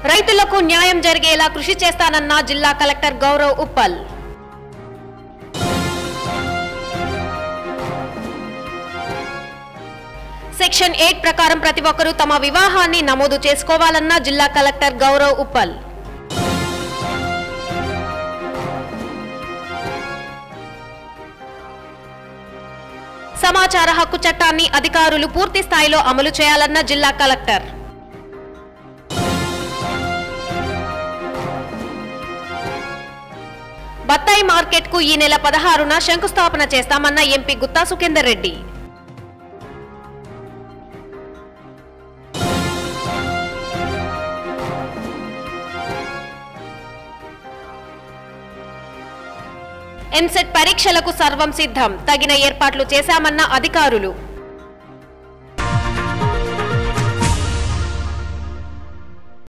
రైతులకు న్యాయం జరిగేలా కృషి చేస్తానన్న జిల్లా collector Gaurav Uppal section eight ప్రకారం ప్రతి ఒక్కరూ తమ వివాహాన్ని నమోదు చేసుకోవాలన్న జిల్లా కలెక్టర్ గౌరవ్ ఉప్పల్ సమాచార హక్కు చట్టాన్ని అధికారులు పూర్తి స్థాయిలో అమలు చేయాలన్న జిల్లా కలెక్టర్ బత్తాయి మార్కెట్ కు ఈ నెల పదహారున శంకుస్థాపన చేస్తామన్న ఎంపీ గుత్తా సుఖేందర్ రెడ్డి ఎంసెట్ పరీక్షలకు సర్వం సిద్ధం తగిన ఏర్పాట్లు చేశామన్న అధికారులు